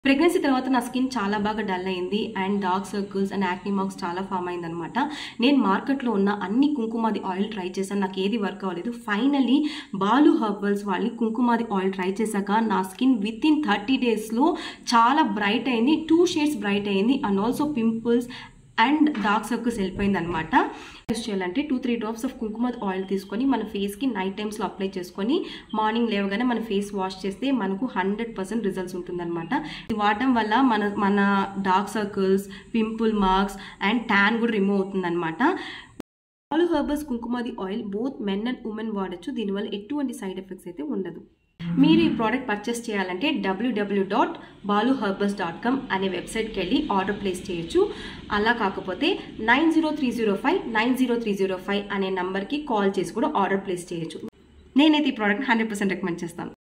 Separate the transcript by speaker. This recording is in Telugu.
Speaker 1: ప్రెగ్నెన్సీ తర్వాత నా స్కిన్ చాలా బాగా డల్ అయింది and dark circles and acne marks చాలా ఫామ్ అయిందనమాట నేను మార్కెట్లో ఉన్న అన్ని కుంకుమాది ఆయిల్ ట్రై చేశాను నాకు ఏది వర్క్ అవ్వలేదు ఫైనలీ బాలు హర్బల్స్ వాళ్ళని కుంకుమాది ఆయిల్ ట్రై చేశాక నా స్కిన్ విత్ ఇన్ థర్టీ డేస్లో చాలా బ్రైట్ అయింది టూ షేడ్స్ బ్రైట్ అయింది and also pimples and dark circles వెళ్ళిపోయింది అనమాట యూస్ చేయాలంటే two three drops of kumkuma oil తీసుకొని మన ఫేస్కి నైట్ టైమ్స్లో అప్లై చేసుకొని మార్నింగ్ లేవగానే మన ఫేస్ వాష్ చేస్తే మనకు హండ్రెడ్ పర్సెంట్ రిజల్ట్స్ ఉంటుందన్నమాట ఇది వాడటం వల్ల మన మన dark circles pimple marks and tan కూడా రిమూవ్ అవుతుందన్నమాట ఆలు herbals Kumkumadi oil both men and women వాడచ్చు దీనివల్ల ఎటువంటి సైడ్ ఎఫెక్ట్స్ అయితే ఉండదు మీరు ఈ ప్రోడక్ట్ పర్చేస్ చేయాలంటే W W dot Balu herbals dot com అనే వెబ్సైట్కి వెళ్ళి ఆర్డర్ ప్లేస్ చేయొచ్చు అలా కాకపోతే nine zero three zero five nine zero three zero five అనే నంబర్కి కాల్ చేసి కూడా ఆర్డర్ ప్లేస్ చేయొచ్చు నేనైతే ఈ ప్రోడక్ట్ హండ్రెడ్ పర్సెంట్ రికమెండ్ చేస్తాను